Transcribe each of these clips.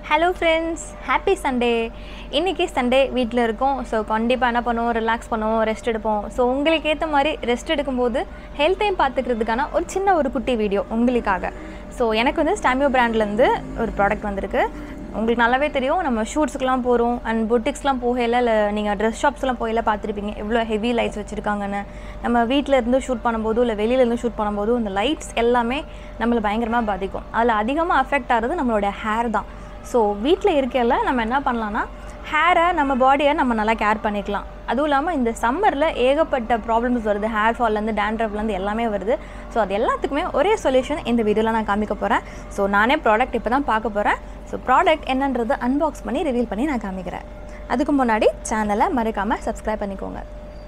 hello friends happy Sunday இன்றைக்கி Sunday வீட்டில் இருக்கோம் ஸோ கண்டிப்பாக என்ன பண்ணுவோம் ரிலாக்ஸ் பண்ணுவோம் ரெஸ்ட் எடுப்போம் ஸோ உங்களுக்கு ஏற்ற மாதிரி ரெஸ்ட் எடுக்கும்போது ஹெல்த்தையும் பார்த்துக்கிறதுக்கான ஒரு சின்ன ஒரு குட்டி வீடியோ உங்களுக்காக ஸோ எனக்கு வந்து ஸ்டாமியோ பிராண்ட்லேருந்து ஒரு ப்ராடக்ட் வந்திருக்கு உங்களுக்கு நல்லாவே தெரியும் நம்ம ஷூட்ஸுக்கெலாம் போகிறோம் அண்ட் பொட்டிக்ஸ்லாம் போகையில் இல்லை நீங்கள் ட்ரெஸ் ஷாப்ஸ்லாம் போகையில் பார்த்துருப்பீங்க எவ்வளோ ஹெவி லைட்ஸ் வச்சுருக்காங்கன்னு நம்ம வீட்டில் இருந்து ஷூட் பண்ணும்போதும் இல்லை வெளியில இருந்து ஷூட் பண்ணும்போதும் இந்த லைட்ஸ் எல்லாமே நம்மளை பயங்கரமாக பாதிக்கும் அதில் அதிகமாக அஃபெக்ட் ஆகிறது நம்மளோட ஹேர் தான் ஸோ வீட்டில் இருக்கையில் நம்ம என்ன பண்ணலான்னா ஹேரை நம்ம பாடியை நம்ம நல்லா கேர் பண்ணிக்கலாம் அதுவும் இல்லாமல் இந்த சம்மரில் ஏகப்பட்ட ப்ராப்ளம்ஸ் வருது ஹேர் ஃபால்லேருந்து டேண்ட்ரஃப்லேருந்து எல்லாமே வருது ஸோ அது எல்லாத்துக்குமே ஒரே சொல்யூஷன் இந்த வீடியோவில் நான் காமிக்க போகிறேன் ஸோ நானே ப்ராடக்ட் இப்போ தான் பார்க்க போகிறேன் ஸோ ப்ராடக்ட் என்னன்றது அன்பாக்ஸ் பண்ணி ரிவீல் பண்ணி நான் காமிக்கிறேன் அதுக்கு முன்னாடி சேனலை மறக்காமல் சப்ஸ்கிரைப் பண்ணிக்கோங்க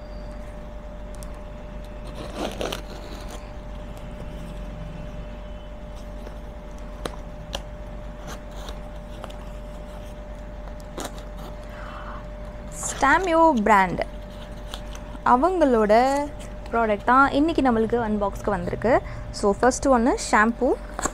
ஸ்டாமியோ பிராண்ட் அவங்களோட ப்ராடக்ட் தான் இன்றைக்கி நம்மளுக்கு அன்பாக்ஸ்க்கு வந்திருக்கு ஸோ ஃபஸ்ட்டு ஒன்று ஷாம்பூ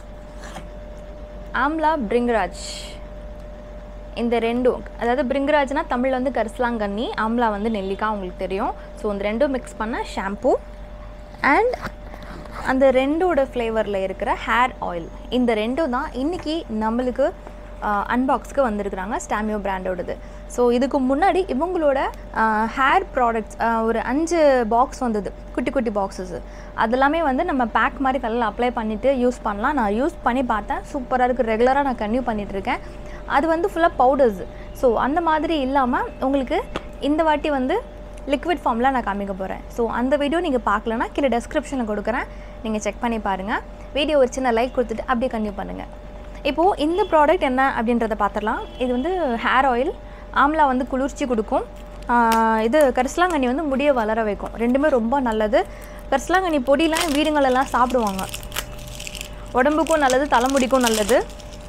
ஆம்லா பிரிங்கராஜ் இந்த ரெண்டும் அதாவது பிரிங்கராஜ்னா தமிழில் வந்து கரிசலாங்கண்ணி ஆம்லா வந்து நெல்லிக்காய் உங்களுக்கு தெரியும் ஸோ இந்த ரெண்டும் மிக்ஸ் பண்ண ஷாம்பூ அண்ட் அந்த ரெண்டோட ஃப்ளேவரில் இருக்கிற ஹேர் ஆயில் இந்த ரெண்டும் தான் இன்றைக்கி நம்மளுக்கு அன்பாக்ஸ்க்கு வந்திருக்கிறாங்க ஸ்டாமியோ பிராண்டோடது ஸோ இதுக்கு முன்னாடி இவங்களோட ஹேர் ப்ராடக்ட்ஸ் ஒரு அஞ்சு பாக்ஸ் வந்தது குட்டி குட்டி பாக்ஸஸ் அதெல்லாமே வந்து நம்ம பேக் மாதிரி கல்லில் அப்ளை பண்ணிவிட்டு யூஸ் பண்ணலாம் நான் யூஸ் பண்ணி பார்த்தேன் சூப்பராக இருக்குது ரெகுலராக நான் கன்டினியூ பண்ணிகிட்ருக்கேன் அது வந்து ஃபுல்லாக பவுடர்ஸ் ஸோ அந்த மாதிரி இல்லாமல் உங்களுக்கு இந்த வாட்டி வந்து லிக்விட் ஃபார்மில் நான் காமிக்க போகிறேன் ஸோ அந்த வீடியோ நீங்கள் பார்க்கலன்னா கீழே டெஸ்கிரிப்ஷனில் கொடுக்குறேன் நீங்கள் செக் பண்ணி பாருங்கள் வீடியோ ஒரு சின்ன லைக் கொடுத்துட்டு அப்படியே கன்டினியூ பண்ணுங்கள் இப்போது இந்த ப்ராடக்ட் என்ன அப்படின்றத பார்த்துடலாம் இது வந்து ஹேர் ஆயில் ஆம்லா வந்து குளிர்ச்சி கொடுக்கும் இது கரிசலாங்கண்ணி வந்து முடியை வளர வைக்கும் ரெண்டுமே ரொம்ப நல்லது கரிசலாங்கண்ணி பொடியெலாம் வீடுங்களெல்லாம் சாப்பிடுவாங்க உடம்புக்கும் நல்லது தலைமுடிக்கும் நல்லது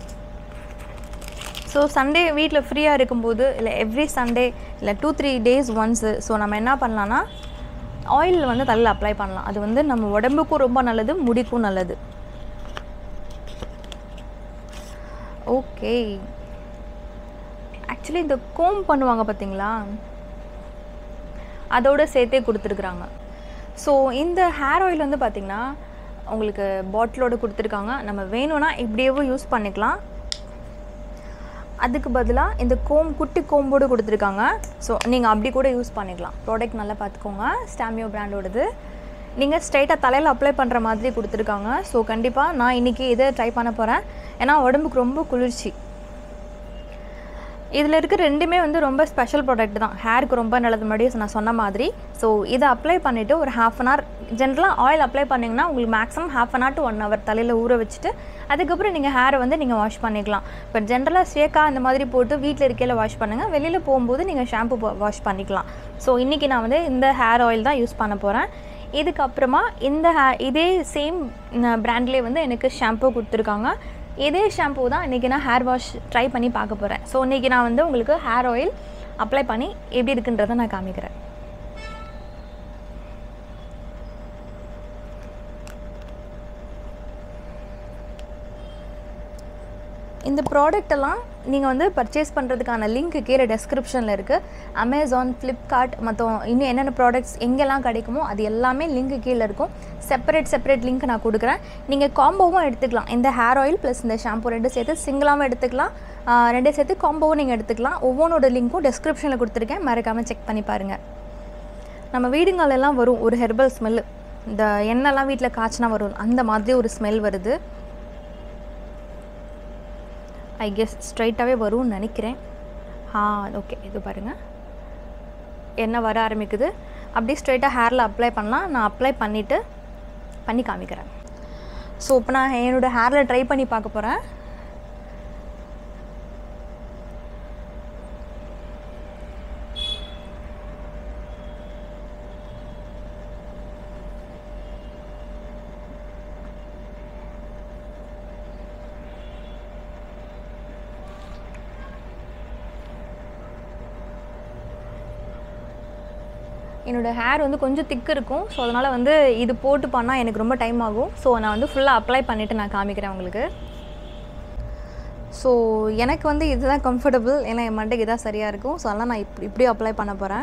ஸோ சண்டே வீட்டில் ஃப்ரீயாக இருக்கும்போது இல்லை எவ்ரி சண்டே இல்லை two three days once so நம்ம என்ன பண்ணலான்னா ஆயில் வந்து தலையில் அப்ளை பண்ணலாம் அது வந்து நம்ம உடம்புக்கும் ரொம்ப நல்லது முடிக்கும் நல்லது ஓகே ஆக்சுவலி இந்த கோம் பண்ணுவாங்க பார்த்தீங்களா அதோடு சேர்த்தே கொடுத்துருக்குறாங்க ஸோ இந்த ஹேர் ஆயில் வந்து பார்த்திங்கன்னா உங்களுக்கு பாட்டிலோடு கொடுத்துருக்காங்க நம்ம வேணும்னா இப்படியேவும் யூஸ் பண்ணிக்கலாம் அதுக்கு பதிலாக இந்த கோம் குட்டி கோம்போடு கொடுத்துருக்காங்க ஸோ நீங்கள் அப்படி கூட யூஸ் பண்ணிக்கலாம் ப்ராடக்ட் நல்லா பார்த்துக்கோங்க ஸ்டாமியோ பிராண்டோடது நீங்கள் ஸ்ட்ரைட்டாக தலையில் அப்ளை பண்ணுற மாதிரி கொடுத்துருக்காங்க ஸோ கண்டிப்பாக நான் இன்றைக்கி இதை ட்ரை பண்ண போகிறேன் ஏன்னா உடம்புக்கு ரொம்ப குளிர்ச்சி இதில் இருக்க ரெண்டுமே வந்து ரொம்ப ஸ்பெஷல் ப்ராடக்ட் தான் ஹேருக்கு ரொம்ப நல்லது முன்னாடியே நான் சொன்ன மாதிரி ஸோ இதை அப்ளை பண்ணிவிட்டு ஒரு ஹாஃப் அன் ஹவர் ஜென்ரலாக ஆயில் அப்ளை பண்ணிங்கன்னா உங்களுக்கு maximum half an hour to one hour தலையில் ஊற வச்சுட்டு அதுக்கப்புறம் நீங்கள் ஹேரை வந்து நீங்கள் வாஷ் பண்ணிக்கலாம் பட் ஜென்ரலாக ஷேக்கா இந்த மாதிரி போட்டு வீட்டில் இருக்கையில் வாஷ் பண்ணுங்கள் வெளியில் போகும்போது நீங்கள் ஷாம்பு வாஷ் பண்ணிக்கலாம் ஸோ இன்றைக்கி நான் வந்து இந்த ஹேர் ஆயில் தான் யூஸ் பண்ண போகிறேன் இதுக்கப்புறமா இந்த ஹே இதே சேம் ப்ராண்ட்லேயே வந்து எனக்கு ஷாம்பு கொடுத்துருக்காங்க இதே ஷாம்பூ தான் இன்றைக்கி நான் ஹேர் வாஷ் ட்ரை பண்ணி பார்க்க போகிறேன் ஸோ இன்றைக்கி நான் வந்து உங்களுக்கு ஹேர் ஆயில் அப்ளை பண்ணி எப்படி இருக்குன்றதை நான் காமிக்கிறேன் இந்த ப்ராடக்டெல்லாம் நீங்கள் வந்து பர்ச்சேஸ் பண்ணுறதுக்கான லிங்க் கீழே டெஸ்கிரிப்ஷனில் இருக்குது அமேசான் ஃப்ளிப்கார்ட் மற்ற இன்னும் என்னென்ன ப்ராடக்ட்ஸ் எங்கெல்லாம் கிடைக்குமோ அது எல்லாமே லிங்க் கீழே இருக்கும் செப்பரேட் செப்பரேட் லிங்க் நான் கொடுக்குறேன் நீங்கள் காம்போவும் எடுத்துக்கலாம் இந்த ஹேர் ஆயில் ப்ளஸ் இந்த ஷாம்பு ரெண்டும் சேர்த்து சிங்கிளாகவும் எடுத்துக்கலாம் ரெண்டே சேர்த்து காம்போவும் நீங்கள் எடுத்துக்கலாம் ஒவ்வொன்றோட லிங்க்கும் டெஸ்கிரிப்ஷனில் கொடுத்துருக்கேன் மறக்காமல் செக் பண்ணி பாருங்கள் நம்ம வீடுங்களெல்லாம் வரும் ஒரு ஹெர்பல் ஸ்மெல்லு இந்த எண்ணெய்லாம் வீட்டில் காய்ச்சினா வரும் அந்த மாதிரி ஒரு ஸ்மெல் வருது ஐ கெஸ் ஸ்ட்ரைட்டாகவே வரும்னு நினைக்கிறேன் ஆ ஓகே இது பாருங்கள் எண்ணெய் வர ஆரம்பிக்குது அப்படியே ஸ்ட்ரைட்டாக ஹேரில் அப்ளை பண்ணலாம் நான் அப்ளை பண்ணிவிட்டு பண்ணி காமிக்கிறேன் ஸோ இப்போ நான் என்னோடய ஹேரில் ட்ரை பண்ணி பார்க்க போகிறேன் என்னோடய ஹேர் வந்து கொஞ்சம் திக்கு இருக்கும் ஸோ அதனால் வந்து இது போட்டு பண்ணால் எனக்கு ரொம்ப டைம் ஆகும் ஸோ நான் வந்து ஃபுல்லாக அப்ளை பண்ணிவிட்டு நான் காமிக்கிறேன் உங்களுக்கு ஸோ எனக்கு வந்து இதுதான் கம்ஃபர்டபுள் ஏன்னா என் மண்டைக்கு இதான் சரியாக இருக்கும் ஸோ அதெல்லாம் நான் இப்படி இப்படி அப்ளை பண்ண போகிறேன்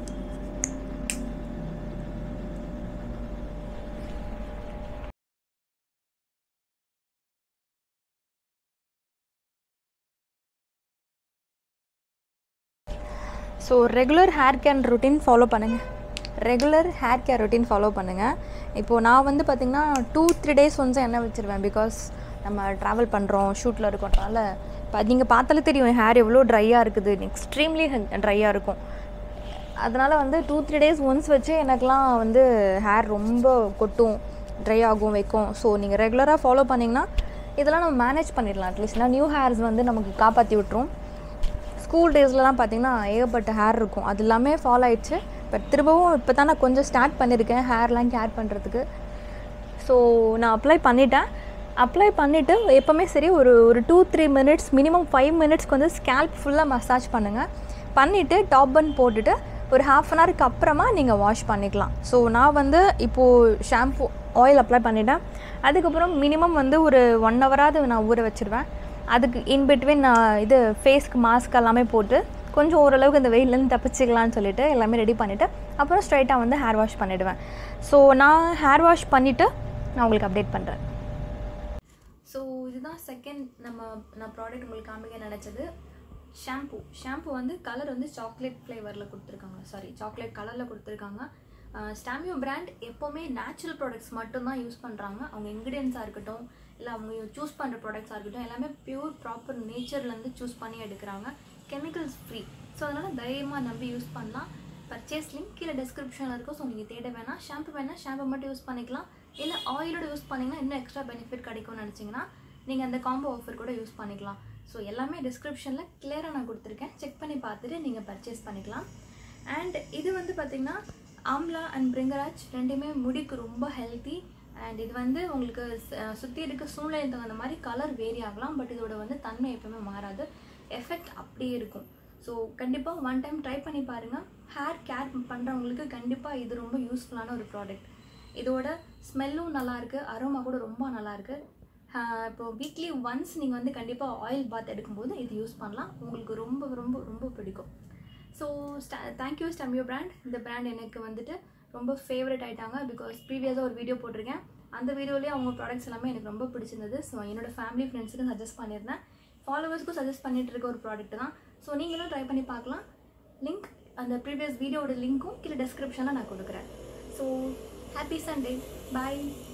so regular hair care routine follow பண்ணுங்கள் regular hair care routine follow பண்ணுங்கள் இப்போது நான் வந்து பார்த்திங்கன்னா டூ த்ரீ டேஸ் ஒன்ஸ் எண்ணெய் வச்சுருவேன் பிகாஸ் நம்ம ட்ராவல் பண்ணுறோம் ஷூட்டில் இருக்கறனால இப்போ நீங்கள் பார்த்தாலே தெரியும் என் ஹேர் எவ்வளோ ட்ரையாக இருக்குது எக்ஸ்ட்ரீம்லி ட்ரையாக இருக்கும் அதனால் வந்து டூ த்ரீ டேஸ் ஒன்ஸ் வச்சு எனக்குலாம் வந்து ஹேர் ரொம்ப கொட்டும் ட்ரை ஆகும் வைக்கும் ஸோ நீங்கள் ரெகுலராக ஃபாலோ பண்ணிங்கன்னா இதெல்லாம் நம்ம மேனேஜ் பண்ணிடலாம் அட்லீஸ்ட் நியூ ஹேர்ஸ் வந்து நமக்கு காப்பாற்றி விட்டுரும் ஸ்கூல் டேஸ்லலாம் பார்த்தீங்கன்னா ஏகப்பட்ட ஹேர் இருக்கும் அது எல்லாமே ஃபாலோ ஆயிடுச்சு பட் திரும்பவும் இப்போ தான் நான் கொஞ்சம் ஸ்டார்ட் பண்ணியிருக்கேன் ஹேர்லாம் கேர் பண்ணுறதுக்கு ஸோ நான் அப்ளை பண்ணிட்டேன் அப்ளை பண்ணிவிட்டு எப்போவுமே சரி ஒரு ஒரு two three minutes minimum five மினிட்ஸ்க்கு வந்து ஸ்கேல்ப் ஃபுல்லாக மசாஜ் பண்ணுங்கள் பண்ணிவிட்டு டாப் பன் போட்டுட்டு ஒரு ஹாஃப் அன் ஹவருக்கு அப்புறமா நீங்கள் வாஷ் பண்ணிக்கலாம் ஸோ நான் வந்து இப்போது ஷாம்பு ஆயில் அப்ளை பண்ணிட்டேன் அதுக்கப்புறம் மினிமம் வந்து ஒரு ஒன் ஹவராவது நான் ஊற வச்சுருவேன் அதுக்கு இன் பிட்வீன் நான் இது ஃபேஸ்க்கு மாஸ்க் எல்லாமே போட்டு கொஞ்சம் ஓரளவுக்கு இந்த வெயிலேருந்து தப்பிச்சிக்கலாம்னு சொல்லிட்டு எல்லாமே ரெடி பண்ணிவிட்டு அப்புறம் ஸ்ட்ரைட்டாக வந்து ஹேர் வாஷ் பண்ணிவிடுவேன் ஸோ நான் ஹேர் வாஷ் பண்ணிவிட்டு நான் உங்களுக்கு அப்டேட் பண்ணுறேன் ஸோ இதுதான் செகண்ட் நம்ம நான் ப்ராடக்ட் உங்களுக்கு காமிக்க நினச்சது ஷாம்பு ஷாம்பு வந்து கலர் வந்து சாக்லேட் ஃப்ளேவரில் கொடுத்துருக்காங்க சாரி சாக்லேட் கலரில் கொடுத்துருக்காங்க ஸ்டாமியோ பிராண்ட் எப்போவுமே நேச்சுரல் ப்ராடக்ட்ஸ் மட்டும்தான் யூஸ் பண்ணுறாங்க அவங்க இன்க்ரீடியன்ஸாக இருக்கட்டும் இல்லை அவங்க சூஸ் பண்ணுற ப்ராடக்ட்ஸாக இருக்கட்டும் எல்லாமே பியூர் ப்ராப்பர் நேச்சர்லேருந்து சூஸ் பண்ணி எடுக்கிறாங்க கெமிக்கல்ஸ் ஃப்ரீ ஸோ அதனால் தைரியமாக நம்பி யூஸ் பண்ணலாம் பர்ச்சேஸ் லிங்க் கீழே டிஸ்கிரிப்ஷனில் இருக்கும் ஸோ நீங்கள் தேட வேணாம் ஷாம்பு வேணால் ஷாம்பு மட்டும் யூஸ் பண்ணிக்கலாம் இல்லை ஆயிலோட யூஸ் பண்ணிங்கன்னா இன்னும் எக்ஸ்ட்ரா பெனிஃபிட் கிடைக்கும்னு நினச்சிங்கன்னா நீங்கள் அந்த காம்போ ஆஃபர் கூட யூஸ் பண்ணிக்கலாம் ஸோ எல்லாமே டிஸ்கிரிப்ஷனில் கிளியராக நான் கொடுத்துருக்கேன் செக் பண்ணி பார்த்துட்டு நீங்கள் பர்ச்சேஸ் பண்ணிக்கலாம் அண்ட் இது வந்து பார்த்திங்கன்னா ஆம்லா அண்ட் பிரிங்கராஜ் ரெண்டுமே முடிக்கு ரொம்ப ஹெல்த்தி அண்ட் இது வந்து உங்களுக்கு சுற்றி இருக்க சூழ்நிலை தகுந்த மாதிரி கலர் வேரி ஆகலாம் பட் இதோட வந்து தன்மை எப்பவுமே மாறாது எஃபெக்ட் அப்படியே இருக்கும் ஸோ கண்டிப்பாக ஒன் டைம் ட்ரை பண்ணி பாருங்கள் ஹேர் கேர் பண்ணுறவங்களுக்கு கண்டிப்பாக இது ரொம்ப யூஸ்ஃபுல்லான ஒரு ப்ராடக்ட் இதோட ஸ்மெல்லும் நல்லாயிருக்கு அரோமா கூட ரொம்ப நல்லாயிருக்கு இப்போ வீக்லி ஒன்ஸ் நீங்கள் வந்து கண்டிப்பாக ஆயில் பாத் எடுக்கும்போது இது யூஸ் பண்ணலாம் உங்களுக்கு ரொம்ப ரொம்ப ரொம்ப பிடிக்கும் ஸோ ஸ்டா தேங்க்யூ ஸ்டம்பியோ பிராண்ட் இந்த பிராண்ட் எனக்கு வந்துட்டு ரொம்ப ஃபேவரட் ஆகிட்டாங்க பிகாஸ் ப்ரீவியஸாக ஒரு வீடியோ போட்டிருக்கேன் அந்த வீடியோலேயே அவங்க ப்ராடக்ட்ஸ் எல்லாமே எனக்கு ரொம்ப பிடிச்சிருந்தது ஸோ என்னோட ஃபேமிலி ஃப்ரெண்ட்ஸுக்கும் சஜஸ்ட் பண்ணியிருந்தேன் ஃபாலோவர்ஸ்க்கும் சஜஸ்ட் பண்ணிட்டு இருக்க ஒரு ப்ராடக்ட் தான் ஸோ நீங்களும் ட்ரை பண்ணி பார்க்கலாம் லிங்க் அந்த ப்ரீவியஸ் வீடியோட லிங்க்கும் கீழே டிஸ்கிரிப்ஷனில் நான் கொடுக்குறேன் ஸோ ஹாப்பி சண்டே பாய்